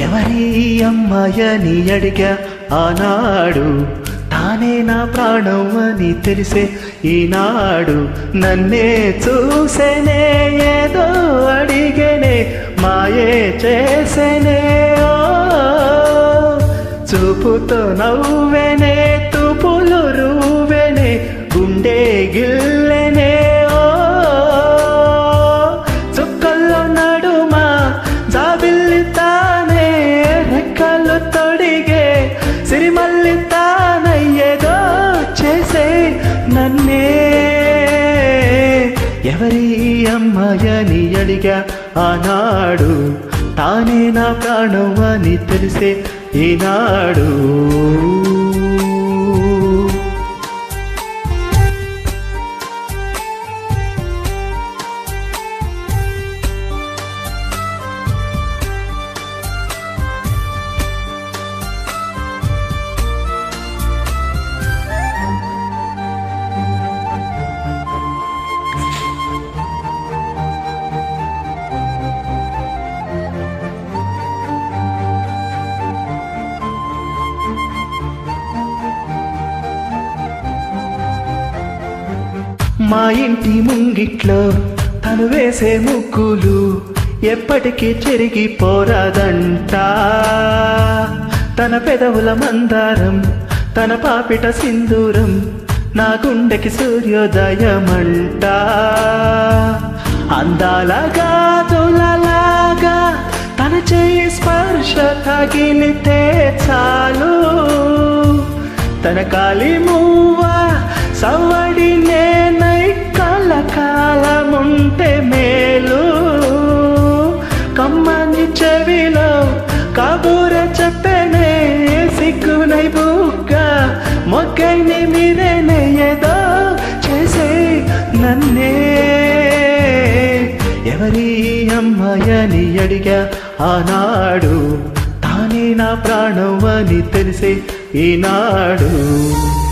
ఎవరి అమ్మాయని అడిగా ఆనాడు తానే నా ప్రాణం అని తెలిసే ఈనాడు నన్నే చూసేనే ఏదో అడిగేనే మాయే చేసేనే ఓ చూపుతో నవ్వెనే తుపులు రూవెనే గుండె గిల్లెనే ఓ చుక్కల్లో నడుమా జాబిల్లి తానే రెక్కలు తొడిగే సిరిమల్లి తానయ్యేదో చేసే నన్నే ఎవరి అమ్మాయని అడిగా ఆనాడు తానే నా ప్రాణం అని తెలిసే ఈనాడు మా ఇంటి ముంగిట్లో తను వేసే ముగ్గులు ఎప్పటికీ చెరిగి పోరాదంట తన పెదవుల మందారం తన పాపిట సింధూరం నా గుండెకి సూర్యోదయమంట అందాల గాజులలాగా తన చేయి స్పర్శ తగిలితే చాలు తన కాలి మూవ సవ్వడి నేనై కలకాలముంటే మేలు కమ్మని చెవిలో కబూర చెప్పనే సిగ్గునై బుగ్గ మొగ్గైని మీరేనే ఏదో చేసే నన్నే ఎవరి అమ్మాయని అడిగా ఆనాడు తానే నా ప్రాణం అని తెలిసే ఈనాడు